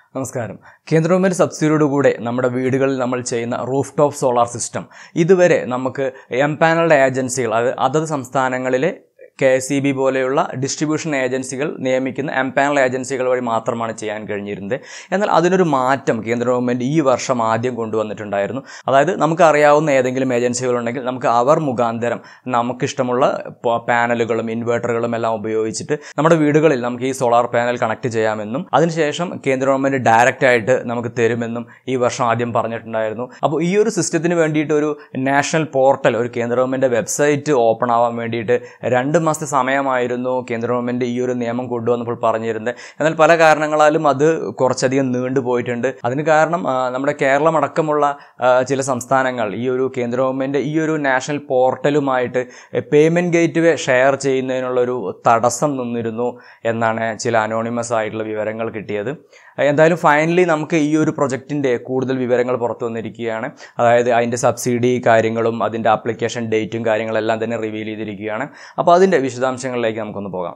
നമസ്കാരം കേന്ദ്ര ഗവൺമെൻറ് സബ്സിഡിയോടുകൂടെ നമ്മുടെ വീടുകളിൽ നമ്മൾ ചെയ്യുന്ന റൂഫ് ടോപ്പ് സോളാർ സിസ്റ്റം ഇതുവരെ നമുക്ക് എം പാനൽഡ് ഏജൻസികൾ അത് അതത് സംസ്ഥാനങ്ങളിലെ കെ എസ് ഇ ബി പോലെയുള്ള ഡിസ്ട്രിബ്യൂഷൻ ഏജൻസികൾ നിയമിക്കുന്ന എം പാനൽ ഏജൻസികൾ വഴി മാത്രമാണ് ചെയ്യാൻ കഴിഞ്ഞിരുന്നത് എന്നാൽ അതിനൊരു മാറ്റം കേന്ദ്ര ഗവൺമെൻറ് ഈ വർഷം ആദ്യം കൊണ്ടുവന്നിട്ടുണ്ടായിരുന്നു അതായത് നമുക്ക് അറിയാവുന്ന ഏതെങ്കിലും ഏജൻസികളുണ്ടെങ്കിൽ നമുക്ക് അവർ മുഖാന്തരം നമുക്കിഷ്ടമുള്ള പ- പാനലുകളും ഇൻവെർട്ടറുകളും എല്ലാം ഉപയോഗിച്ചിട്ട് നമ്മുടെ വീടുകളിൽ നമുക്ക് ഈ സോളാർ പാനൽ കണക്ട് ചെയ്യാമെന്നും അതിനുശേഷം കേന്ദ്ര ഗവൺമെൻറ് ഡയറക്റ്റ് ആയിട്ട് നമുക്ക് തരുമെന്നും ഈ വർഷം ആദ്യം പറഞ്ഞിട്ടുണ്ടായിരുന്നു അപ്പോൾ ഈ ഒരു സിസ്റ്റത്തിന് വേണ്ടിയിട്ട് ഒരു നാഷണൽ പോർട്ടൽ ഒരു കേന്ദ്ര ഗവൺമെൻറ് വെബ്സൈറ്റ് ഓപ്പൺ ആവാൻ വേണ്ടിയിട്ട് രണ്ട് മാസത്തെ സമയമായിരുന്നു കേന്ദ്ര ഗവൺമെൻറ് ഈ ഒരു നിയമം കൊണ്ടുവന്നപ്പോൾ പറഞ്ഞിരുന്നത് എന്നാൽ പല കാരണങ്ങളാലും അത് കുറച്ചധികം നീണ്ടു പോയിട്ടുണ്ട് അതിന് കാരണം ആ, നമ്മുടെ കേരളം അടക്കമുള്ള ആ, ചില സംസ്ഥാനങ്ങൾ ഈ ഒരു കേന്ദ്ര ഗവൺമെൻറ് ഈ ഒരു നാഷണൽ പോർട്ടലുമായിട്ട് പേയ്മെൻറ്റ് ഗേറ്റ് വേ ഷെയർ ചെയ്യുന്നതിനുള്ളൊരു തടസ്സം നിന്നിരുന്നു എന്നാണ് ചില അനോണിമസ് ആയിട്ടുള്ള വിവരങ്ങൾ കിട്ടിയത് എന്തായാലും ഫൈനലി നമുക്ക് ഈ ഒരു പ്രൊജക്റ്റിൻ്റെ കൂടുതൽ വിവരങ്ങൾ പുറത്തു വന്നിരിക്കുകയാണ് അതായത് അതിൻ്റെ സബ്സിഡി കാര്യങ്ങളും അതിൻ്റെ ആപ്ലിക്കേഷൻ ഡേറ്റും കാര്യങ്ങളെല്ലാം തന്നെ റിവീൽ ചെയ്തിരിക്കുകയാണ് അപ്പോൾ അതിൻ്റെ വിശദാംശങ്ങളിലേക്ക് നമുക്കൊന്ന് പോകാം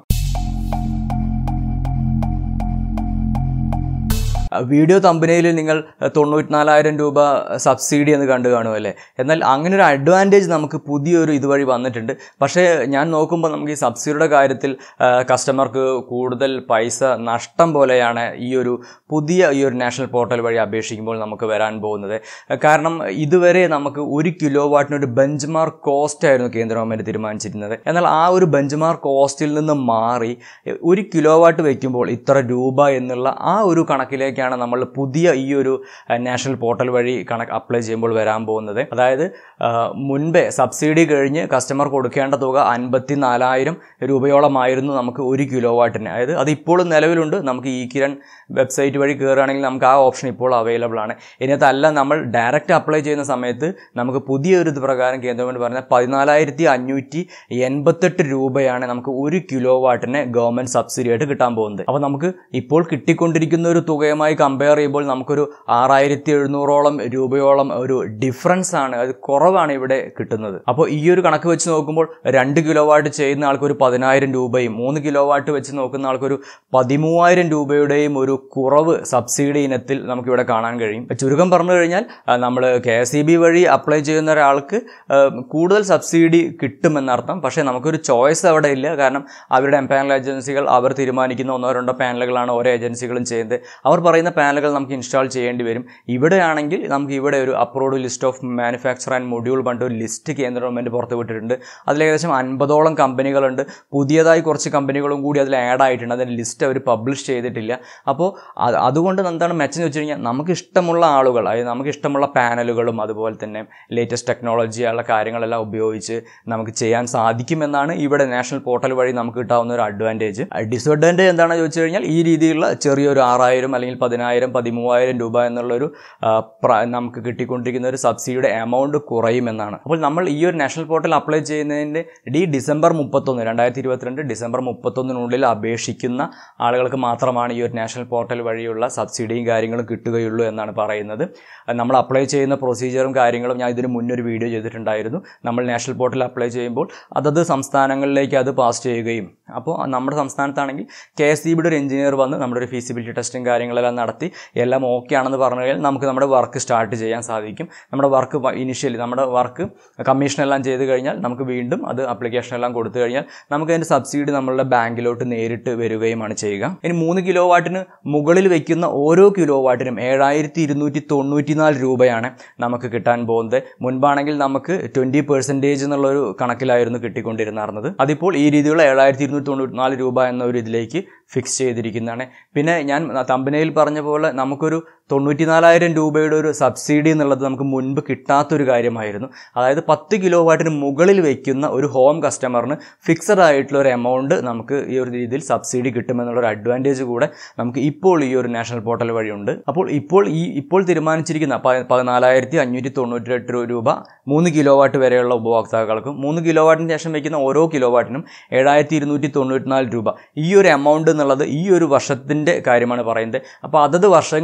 വീഡിയോ തമ്പനയിൽ നിങ്ങൾ തൊണ്ണൂറ്റിനാലായിരം രൂപ സബ്സിഡി എന്ന് കണ്ടു കാണുമല്ലേ എന്നാൽ അങ്ങനെ ഒരു അഡ്വാൻറ്റേജ് നമുക്ക് പുതിയൊരു ഇതുവഴി വന്നിട്ടുണ്ട് പക്ഷേ ഞാൻ നോക്കുമ്പോൾ നമുക്ക് ഈ സബ്സിഡിയുടെ കാര്യത്തിൽ ആ, കസ്റ്റമർക്ക് കൂടുതൽ പൈസ നഷ്ടം പോലെയാണ് ഈ ഒരു പുതിയ ഈ ഒരു നാഷണൽ പോർട്ടൽ വഴി അപേക്ഷിക്കുമ്പോൾ നമുക്ക് വരാൻ പോകുന്നത് കാരണം ഇതുവരെ നമുക്ക് ഒരു കിലോ വാട്ടിന് ഒരു ബെഞ്ച് മാർക്ക് കോസ്റ്റ് ആയിരുന്നു കേന്ദ്ര ഗവൺമെൻറ് തീരുമാനിച്ചിരുന്നത് എന്നാൽ ആ ഒരു ബെഞ്ച് മാർക്ക് കോസ്റ്റിൽ നിന്ന് മാറി ഒരു കിലോ വാട്ട് വയ്ക്കുമ്പോൾ ഇത്ര രൂപ എന്നുള്ള ആ ഒരു കണക്കിലേക്കാണ് നമ്മൾ പുതിയ ഈ ഒരു അഹ്, നാഷണൽ പോർട്ടൽ വഴി കണക്ക് അപ്ലൈ ചെയ്യുമ്പോൾ വരാൻ പോകുന്നത് അതായത് ആ, മുൻപേ സബ്സിഡി കഴിഞ്ഞ് കസ്റ്റമർ കൊടുക്കേണ്ട തുക അൻപത്തി നാലായിരം രൂപയോളമായിരുന്നു നമുക്ക് ഒരു കിലോ വാട്ടിന് അതായത് അത് ഇപ്പോഴും നിലവിലുണ്ട് നമുക്ക് ഈ കിരൺ വെബ്സൈറ്റ് വഴി കയറുകയാണെങ്കിൽ നമുക്ക് ആ ഓപ്ഷൻ ഇപ്പോൾ അവൈലബിൾ ആണ് ഇതിനകത്തല്ല നമ്മൾ ഡയറക്റ്റ് അപ്ലൈ ചെയ്യുന്ന സമയത്ത് നമുക്ക് പുതിയൊരു ഇത് പ്രകാരം കേന്ദ്ര ഗവൺമെൻറ് പറഞ്ഞ പതിനാലായിരത്തി അഞ്ഞൂറ്റി എൺപത്തെട്ട് രൂപയാണ് നമുക്ക് ഒരു കിലോ വാട്ടിന് ഗവൺമെൻറ് സബ്സിഡി ആയിട്ട് കിട്ടാൻ പോകുന്നത് അപ്പോൾ നമുക്ക് ഇപ്പോൾ കിട്ടിക്കൊണ്ടിരിക്കുന്ന ഒരു തുകയുമായി കമ്പയർ ചെയ്യുമ്പോൾ നമുക്കൊരു ആറായിരത്തി എഴുന്നൂറോളം രൂപയോളം ഒരു ഡിഫറൻസ് ആണ് അത് കുറവാണ് ഇവിടെ കിട്ടുന്നത് അപ്പോൾ ഈ ഒരു കണക്ക് വെച്ച് നോക്കുമ്പോൾ രണ്ട് കിലോ വാട്ട് ചെയ്യുന്ന ആൾക്ക് ഒരു പതിനായിരം രൂപയും മൂന്ന് കിലോ വാട്ട് വെച്ച് നോക്കുന്ന ആൾക്കൊരു പതിമൂവായിരം രൂപയുടെയും ഒരു കുറവ് സബ്സിഡി ഇനത്തിൽ നമുക്കിവിടെ കാണാൻ കഴിയും ചുരുക്കം പറഞ്ഞു കഴിഞ്ഞാൽ നമ്മൾ കെ എസ് ഇ ബി വഴി അപ്ലൈ ചെയ്യുന്ന ഒരാൾക്ക് ആ, കൂടുതൽ സബ്സിഡി കിട്ടുമെന്നർത്ഥം പക്ഷേ നമുക്കൊരു ചോയ്സ് അവിടെ ഇല്ല കാരണം അവരുടെ എം പാനൽ ഏജൻസികൾ അവർ തീരുമാനിക്കുന്ന ഒന്നോ രണ്ടോ പാനലുകളാണ് ഓരോ ഏജൻസികളും ചെയ്യുന്നത് അവർ പറയുന്ന പാനലുകൾ നമുക്ക് ഇൻസ്റ്റാൾ ചെയ്യേണ്ടി വരും ഇവിടെയാണെങ്കിൽ നമുക്ക് ഇവിടെ ഒരു approved list of manufacture and module പണ്ട് ഒരു ലിസ്റ്റ് കേന്ദ്ര ഗവൺമെൻറ് പുറത്ത് വിട്ടിട്ടുണ്ട് അതിൽ ഏകദേശം അൻപതോളം കമ്പനികളുണ്ട് പുതിയതായി കുറച്ച് കമ്പനികളും കൂടി അതിൽ ആഡ് ആയിട്ടുണ്ട് അതിൻ്റെ ലിസ്റ്റ് അവർ പബ്ലിഷ് ചെയ്തിട്ടില്ല അപ്പോൾ അത് അതുകൊണ്ട് എന്താണ് മെച്ചം എന്ന് വെച്ച് കഴിഞ്ഞാൽ നമുക്ക് ഇഷ്ടമുള്ള ആളുകൾ അതായത് നമുക്ക് ഇഷ്ടമുള്ള പാനലുകളും അതുപോലെ തന്നെ ലേറ്റസ്റ്റ് ടെക്നോളജി ഉള്ള കാര്യങ്ങളെല്ലാം ഉപയോഗിച്ച് നമുക്ക് ചെയ്യാൻ സാധിക്കുമെന്നാണ് ഇവിടെ നാഷണൽ പോർട്ടൽ വഴി നമുക്ക് കിട്ടാവുന്ന ഒരു അഡ്വാൻറ്റേജ് ഡിസ്അഡ്വാൻറ്റേജ് എന്താണെന്ന് ചോദിച്ചു കഴിഞ്ഞാൽ ഈ രീതിയിലുള്ള ചെറിയൊരു ആറായിരം അല്ലെങ്കിൽ പതിനായിരം പതിമൂവായിരം രൂപ എന്നുള്ളൊരു ആ, പ്ര- നമുക്ക് കിട്ടിക്കൊണ്ടിരിക്കുന്ന ഒരു സബ്സിഡിയുടെ എമൗണ്ട് കുറയുമെന്നാണ് അപ്പോൾ നമ്മൾ ഈ ഒരു നാഷണൽ പോർട്ടൽ അപ്ലൈ ചെയ്യുന്നതിൻ്റെ ഡി ഡിസംബർ മുപ്പത്തൊന്ന് രണ്ടായിരത്തി ഇരുപത്തിരണ്ട് ഡിസംബർ മുപ്പത്തൊന്നിനുള്ളിൽ അപേക്ഷിക്കുന്ന ആളുകൾക്ക് മാത്രമാണ് ഈ ഒരു നാഷണൽ പോർട്ടൽ വഴിയുള്ള സബ്സിഡിയും കാര്യങ്ങളും കിട്ടുകയുള്ളൂ എന്നാണ് പറയുന്നത് അത് നമ്മൾ അപ്ലൈ ചെയ്യുന്ന പ്രൊസീജിയറും കാര്യങ്ങളും ഞാൻ ഇതിന് മുന്നൊരു വീഡിയോ ചെയ്തിട്ടുണ്ടായിരുന്നു നമ്മൾ നാഷണൽ പോർട്ടൽ അപ്ലൈ ചെയ്യുമ്പോൾ അതത് സംസ്ഥാനങ്ങളിലേക്ക് അത് പാസ് ചെയ്യുകയും അപ്പോൾ നമ്മുടെ സംസ്ഥാനത്താണെങ്കിൽ കെ എസ് ഇ ബിയുടെ ഒരു എഞ്ചിനീയർ വന്ന് നമ്മുടെ ഒരു ഫീസിബിലിറ്റി ടെസ്റ്റും കാര്യങ്ങളെല്ലാം നടത്തി എല്ലാം ഓക്കെ ആണെന്ന് പറഞ്ഞു കഴിഞ്ഞാൽ നമുക്ക് നമ്മുടെ വർക്ക് സ്റ്റാർട്ട് ചെയ്യാൻ സാധിക്കും നമ്മുടെ വർക്ക് ഇനിഷ്യലി നമ്മുടെ വർക്ക് കമ്മീഷൻ എല്ലാം ചെയ്ത് കഴിഞ്ഞാൽ നമുക്ക് വീണ്ടും അത് അപ്ലിക്കേഷൻ എല്ലാം കൊടുത്തു കഴിഞ്ഞാൽ നമുക്ക് അതിൻ്റെ സബ്സിഡി നമ്മളുടെ ബാങ്കിലോട്ട് നേരിട്ട് വരികയുമാണ് ചെയ്യുക ഇനി മൂന്ന് കിലോ വാട്ടിന് മുകളിൽ വയ്ക്കുന്ന ഓരോ കിലോ വാട്ടിനും ഏഴായിരത്തി ഇരുന്നൂറ്റി തൊണ്ണൂറ്റിനാല് രൂപയാണ് നമുക്ക് കിട്ടാൻ പോകുന്നത് മുൻപാണെങ്കിൽ നമുക്ക് ട്വൻറ്റി പെർസെൻറ്റേജ് എന്നുള്ളൊരു കണക്കിലായിരുന്നു കിട്ടിക്കൊണ്ടിരുന്നത് അതിപ്പോൾ ഈ രീതിയിലുള്ള ഏഴായിരത്തി ഇരുന്നൂറ്റി തൊണ്ണൂറ്റിനാല് രൂപ എന്ന ഒരു ഇതിലേക്ക് ഫിക്സ് ചെയ്തിരിക്കുന്നതാണ് പിന്നെ ഞാൻ തമ്പനയിൽ പറഞ്ഞ പോലെ നമുക്കൊരു തൊണ്ണൂറ്റിനാലായിരം രൂപയുടെ ഒരു സബ്സിഡി എന്നുള്ളത് നമുക്ക് മുൻപ് കിട്ടാത്തൊരു കാര്യമായിരുന്നു അതായത് പത്ത് കിലോ വാട്ടിന് മുകളിൽ വയ്ക്കുന്ന ഒരു ഹോം കസ്റ്റമറിന് ഫിക്സഡ് ആയിട്ടുള്ള ഒരു എമൗണ്ട് നമുക്ക് ഈ ഒരു രീതിയിൽ സബ്സിഡി കിട്ടുമെന്നുള്ള ഒരു അഡ്വാൻറ്റേജ് കൂടെ നമുക്ക് ഇപ്പോൾ ഈ ഒരു നാഷണൽ പോർട്ടൽ വഴിയുണ്ട് അപ്പോൾ ഇപ്പോൾ ഈ ഇപ്പോൾ തീരുമാനിച്ചിരിക്കുന്ന പ- പതിനാലായിരത്തി അഞ്ഞൂറ്റി തൊണ്ണൂറ്റി എട്ട് രൂപ മൂന്ന് കിലോ വാട്ട് വരെയുള്ള ഉപഭോക്താക്കൾക്കും മൂന്ന് കിലോ വാട്ടിന് ശേഷം വയ്ക്കുന്ന ഓരോ കിലോ വാട്ടിനും ഏഴായിരത്തി ഇരുന്നൂറ്റി തൊണ്ണൂറ്റിനാല് രൂപ ഈ ഒരു എമൗണ്ട് എന്നുള്ളത് ഈ ഒരു വർഷത്തിൻ്റെ കാര്യമാണ് പറയുന്നത് അപ്പോൾ അതത് വർഷങ്ങൾ ഇതിനെന്തെങ്കിലും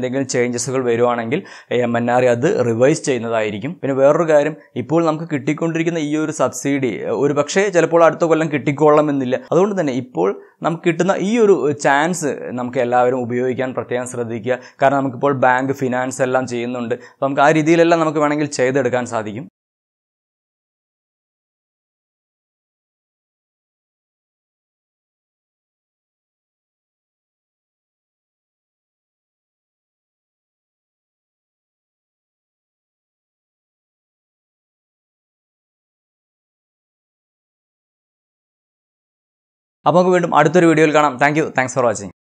എന്തെങ്കിലും ചേഞ്ചസുകൾ വരുവാണെങ്കിൽ എം എൻ ആർ അത് റിവൈസ് ചെയ്യുന്നതായിരിക്കും പിന്നെ വേറൊരു കാര്യം ഇപ്പോൾ നമുക്ക് കിട്ടിക്കൊണ്ടിരിക്കുന്ന ഈ ഒരു സബ്സിഡി ഒരു പക്ഷേ ചിലപ്പോൾ അടുത്ത കൊല്ലം കിട്ടിക്കൊള്ളണമെന്നില്ല അതുകൊണ്ട് തന്നെ ഇപ്പോൾ നമുക്ക് കിട്ടുന്ന ഈ ഒരു ചാൻസ് നമുക്ക് എല്ലാവരും ഉപയോഗിക്കാൻ പ്രത്യേകം ശ്രദ്ധിക്കുക കാരണം നമുക്കിപ്പോൾ ബാങ്ക് ഫിനാൻസ് എല്ലാം ചെയ്യുന്നുണ്ട് അപ്പോൾ നമുക്ക് ആ രീതിയിലെല്ലാം നമുക്ക് വേണമെങ്കിൽ ചെയ്തെടുക്കാൻ സാധിക്കും അപ്പോൾ നമുക്ക് വീണ്ടും അടുത്തൊരു വീഡിയോയിൽ കാണാം thank you thanks for watching